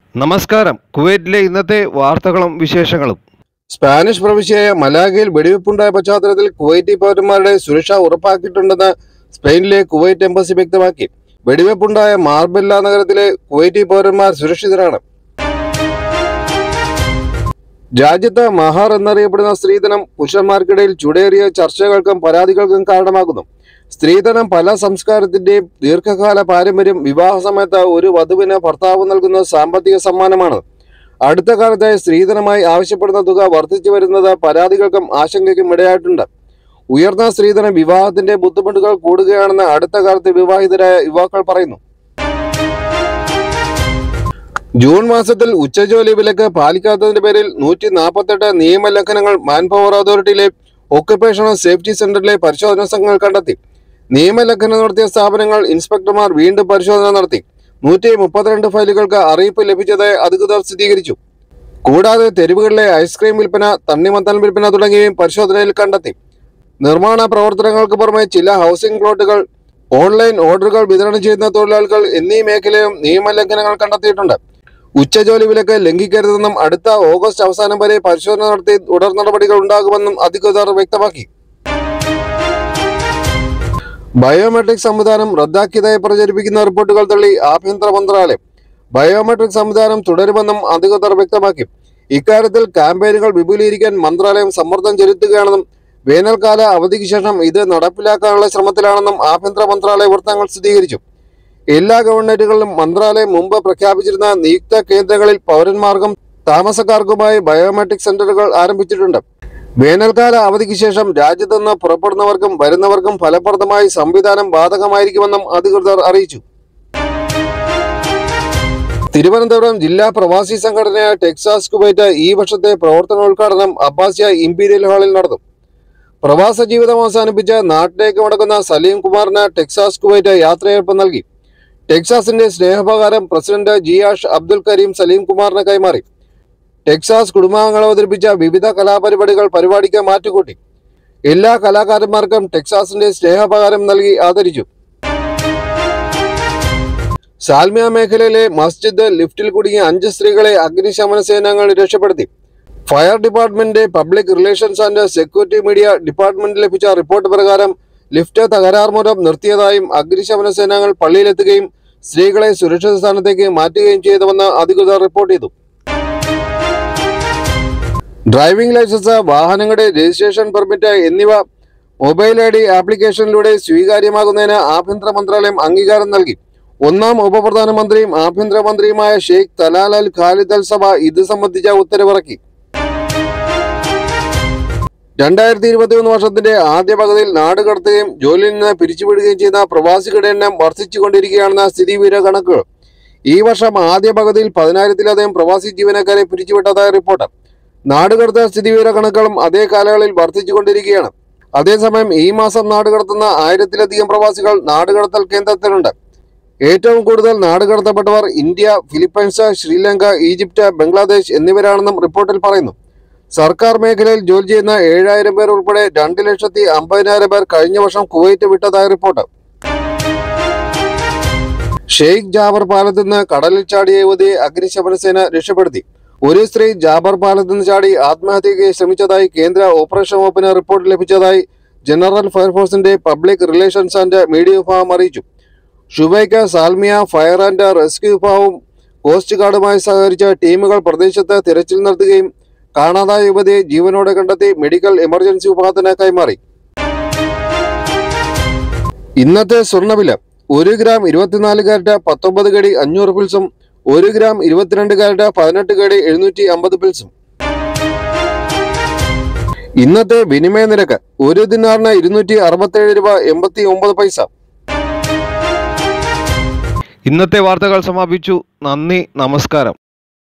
നമസ്കാരം കുവൈറ്റിലെ ഇന്നത്തെ വാർത്തകളും വിശേഷങ്ങളും സ്പാനിഷ് പ്രവിശ്യയായ മലാഗയിൽ വെടിവെപ്പുണ്ടായ പശ്ചാത്തലത്തിൽ കുവൈറ്റി പൗരന്മാരുടെ സുരക്ഷ ഉറപ്പാക്കിയിട്ടുണ്ടെന്ന് സ്പെയിനിലെ കുവൈറ്റ് എംബസി വ്യക്തമാക്കി വെടിവെപ്പുണ്ടായ മാർബെല്ല നഗരത്തിലെ കുവൈറ്റി പൗരന്മാർ സുരക്ഷിതരാണ് രാജ്യത്ത് മഹാർ എന്നറിയപ്പെടുന്ന സ്ത്രീധനം പുരുഷന്മാർക്കിടയിൽ ചുടേറിയ ചർച്ചകൾക്കും പരാതികൾക്കും കാരണമാകുന്നു സ്ത്രീധനം പല സംസ്കാരത്തിന്റെയും ദീർഘകാല പാരമ്പര്യം വിവാഹ സമയത്ത് ഒരു വധുവിന് ഭർത്താവ് നൽകുന്ന സാമ്പത്തിക സമ്മാനമാണ് അടുത്ത കാലത്തായി സ്ത്രീധനമായി ആവശ്യപ്പെടുന്ന തുക വർദ്ധിച്ചു വരുന്നത് പരാതികൾക്കും ആശങ്കയ്ക്കും ഇടയായിട്ടുണ്ട് ഉയർന്ന സ്ത്രീധനം വിവാഹത്തിന്റെ ബുദ്ധിമുട്ടുകൾ കൂടുകയാണെന്ന് അടുത്ത കാലത്ത് വിവാഹിതരായ യുവാക്കൾ പറയുന്നു ജൂൺ മാസത്തിൽ ഉച്ചജോലി വിലക്ക് പാലിക്കാത്തതിന്റെ പേരിൽ നൂറ്റി നാൽപ്പത്തെട്ട് നിയമലംഘനങ്ങൾ മാൻപവർ അതോറിറ്റിയിലെ ഓക്കുപേഷണൽ സേഫ്റ്റി സെന്ററിലെ പരിശോധനാ സംഘങ്ങൾ കണ്ടെത്തി നിയമലംഘനം നടത്തിയ സ്ഥാപനങ്ങൾ ഇൻസ്പെക്ടർമാർ വീണ്ടും പരിശോധന നടത്തി നൂറ്റി മുപ്പത്തിരണ്ട് ഫയലുകൾക്ക് അറിയിപ്പ് ലഭിച്ചതായി അധികൃതർ സ്ഥിരീകരിച്ചു കൂടാതെ തെരുവുകളിലെ ഐസ്ക്രീം വിൽപ്പന തണ്ണിമത്തൻ വിൽപ്പന തുടങ്ങിയവയും പരിശോധനയിൽ കണ്ടെത്തി നിർമ്മാണ പ്രവർത്തനങ്ങൾക്ക് പുറമെ ചില ഹൗസിംഗ് പ്ലോട്ടുകൾ ഓൺലൈൻ ഓർഡറുകൾ വിതരണം ചെയ്യുന്ന തൊഴിലാളികൾ എന്നീ മേഖലയിലും നിയമലംഘനങ്ങൾ കണ്ടെത്തിയിട്ടുണ്ട് ഉച്ചജോലി വിലക്ക് ലംഘിക്കരുതെന്നും അടുത്ത ഓഗസ്റ്റ് അവസാനം വരെ പരിശോധന നടത്തി തുടർ നടപടികൾ ഉണ്ടാകുമെന്നും അധികൃതർ വ്യക്തമാക്കി ബയോമെട്രിക് സംവിധാനം റദ്ദാക്കിയതായി പ്രചരിപ്പിക്കുന്ന റിപ്പോർട്ടുകൾ തള്ളി ആഭ്യന്തര മന്ത്രാലയം ബയോമെട്രിക് സംവിധാനം തുടരുമെന്നും അധികൃതർ വ്യക്തമാക്കി ഇക്കാര്യത്തിൽ ക്യാമ്പയിനുകൾ വിപുലീകരിക്കാൻ മന്ത്രാലയം സമ്മർദ്ദം ചെലുത്തുകയാണെന്നും വേനൽക്കാല അവധിക്ക് ശേഷം ഇത് നടപ്പിലാക്കാനുള്ള ശ്രമത്തിലാണെന്നും ആഭ്യന്തര മന്ത്രാലയ വൃത്തങ്ങൾ സ്ഥിരീകരിച്ചു എല്ലാ ഗവൺമെന്റുകളിലും മന്ത്രാലയം മുമ്പ് പ്രഖ്യാപിച്ചിരുന്ന നിയുക്ത കേന്ദ്രങ്ങളിൽ പൗരന്മാർക്കും താമസക്കാർക്കുമായി ബയോമെട്രിക് സെന്ററുകൾ ആരംഭിച്ചിട്ടുണ്ട് വേനൽക്കാല അവധിക്ക് ശേഷം രാജ്യത്ത് നിന്ന് പുറപ്പെടുന്നവർക്കും വരുന്നവർക്കും ഫലപ്രദമായി സംവിധാനം ബാധകമായിരിക്കുമെന്നും അധികൃതർ അറിയിച്ചു തിരുവനന്തപുരം ജില്ലാ പ്രവാസി സംഘടനയായ ടെക്സാസ് കുവൈറ്റ് ഈ വർഷത്തെ പ്രവർത്തനോദ്ഘാടനം അബ്ബാസിയ ഇമ്പീരിയൽ ഹാളിൽ നടത്തും പ്രവാസ ജീവിതം അവസാനിപ്പിച്ച് നാട്ടിലേക്ക് മടങ്ങുന്ന സലീം കുമാറിന് ടെക്സാസ് കുവൈറ്റ് യാത്രയയപ്പ് നൽകി ടെക്സാസിന്റെ സ്നേഹോപകാരം പ്രസിഡന്റ് ജിയാഷ് അബ്ദുൽ കരീം സലീം കുമാറിന് കൈമാറി ടെക്സാസ് കുടുംബാംഗങ്ങൾ അവതരിപ്പിച്ച വിവിധ കലാപരിപാടികൾ പരിപാടിക്ക് മാറ്റുകൂട്ടി എല്ലാ കലാകാരന്മാർക്കും ടെക്സാസിന്റെ സ്നേഹോപകാരം നൽകി ആദരിച്ചു സാൽമിയ മേഖലയിലെ മസ്ജിദ് ലിഫ്റ്റിൽ കുടുങ്ങിയ അഞ്ച് സ്ത്രീകളെ അഗ്നിശമന സേനാംഗങ്ങൾ രക്ഷപ്പെടുത്തി fire department public relations and security media department ലഭിച്ച റിപ്പോർട്ട് പ്രകാരം ലിഫ്റ്റ് തകരാർ മൂലം നിർത്തിയതായും അഗ്നിശമന സേനാംഗങ്ങൾ പള്ളിയിലെത്തുകയും സ്ത്രീകളെ സുരക്ഷിത സ്ഥാനത്തേക്ക് മാറ്റുകയും ചെയ്തുവെന്ന് അധികൃതർ റിപ്പോർട്ട് ചെയ്തു ഡ്രൈവിംഗ് ലൈസൻസ് വാഹനങ്ങളുടെ രജിസ്ട്രേഷൻ പെർമിറ്റ് എന്നിവ മൊബൈൽ ഐ ഡി ആപ്ലിക്കേഷനിലൂടെ സ്വീകാര്യമാകുന്നതിന് ആഭ്യന്തര മന്ത്രാലയം അംഗീകാരം നൽകി ഒന്നാം ഉപപ്രധാനമന്ത്രിയും ആഭ്യന്തരമന്ത്രിയുമായ Sheikh Talal Al Khalid Al Sabah ഇത് സംബന്ധിച്ച ഉത്തരവിറക്കി രണ്ടായിരത്തി ഇരുപത്തിയൊന്ന് വർഷത്തിന്റെ ആദ്യ പകുതിയിൽ നാട് കടത്തുകയും ജോലിയിൽ നിന്ന് പിരിച്ചുവിടുകയും ചെയ്യുന്ന പ്രവാസികളുടെ എണ്ണം വർദ്ധിച്ചുകൊണ്ടിരിക്കുകയാണെന്ന സ്ഥിതിവിവര കണക്കുകൾ ഈ വർഷം ആദ്യ പകുതിയിൽ പതിനായിരത്തിലധികം പ്രവാസി ജീവനക്കാരെ പിരിച്ചുവിട്ടതായ റിപ്പോർട്ട് നാടുകടത്ത സ്ഥിതിവിവര കണക്കുകളും അതേ കാലയളവിൽ വർദ്ധിച്ചുകൊണ്ടിരിക്കുകയാണ് അതേസമയം ഈ മാസം നാടുകടത്തുന്ന ആയിരത്തിലധികം പ്രവാസികൾ നാടുകടത്തൽ കേന്ദ്രത്തിലുണ്ട് ഏറ്റവും കൂടുതൽ നാടുകടത്തപ്പെട്ടവർ India Philippines Sri Lanka Egypt Bangladesh എന്നിവരാണെന്നും റിപ്പോർട്ടിൽ പറയുന്നു സർക്കാർ മേഖലയിൽ ജോലി ചെയ്യുന്ന ഏഴായിരം പേർ ഉൾപ്പെടെ രണ്ട് ലക്ഷത്തി അമ്പതിനായിരം പേർ കഴിഞ്ഞ വർഷം കുവൈറ്റ് വിട്ടതായ റിപ്പോർട്ട് ഷെയ്ഖ് ജാബർ പാലത്തിൽ നിന്ന് കടലിൽ ചാടിയ യുവതിയെ അഗ്നിശമന സേന രക്ഷപ്പെടുത്തി ഒരു സ്ത്രീ ജാബർ പാലത്തിൽ നിന്ന് ചാടി ആത്മഹത്യയ്ക്ക് ശ്രമിച്ചതായി കേന്ദ്ര ഓപ്പറേഷൻ വകുപ്പിന് റിപ്പോർട്ട് ലഭിച്ചതായി ജനറൽ ഫയർഫോഴ്സിന്റെ പബ്ലിക് റിലേഷൻസ് ആൻഡ് മീഡിയ വിഭാഗം അറിയിച്ചു Shuwaikh Salmiya fire and rescue വിഭാഗവും കോസ്റ്റ് ഗാർഡുമായി സഹകരിച്ച ടീമുകൾ പ്രദേശത്ത് തിരച്ചിൽ നടത്തുകയും കാണാതായ യുവതിയെ ജീവനോടെ കണ്ടെത്തി മെഡിക്കൽ എമർജൻസി വിഭാഗത്തിന് കൈമാറി ഇന്നത്തെ സ്വർണ്ണവില ഒരു ഗ്രാം ഇരുപത്തിനാല് കാരറ്റ് പത്തൊമ്പത് കടി അഞ്ഞൂറ് പിൽസും ഒരു ഗ്രാം ഇരുപത്തിരണ്ട് കാരറ്റ് പതിനെട്ട് കടി എഴുന്നൂറ്റി അമ്പത് പിൽസും ഇന്നത്തെ വിനിമയ നിരക്ക് ഒരു ദിനാറിന് ഇരുന്നൂറ്റി അറുപത്തേഴ് രൂപ എൺപത്തി ഒമ്പത് പൈസ ഇന്നത്തെ വാർത്തകൾ സമാപിച്ചു നന്ദി നമസ്കാരം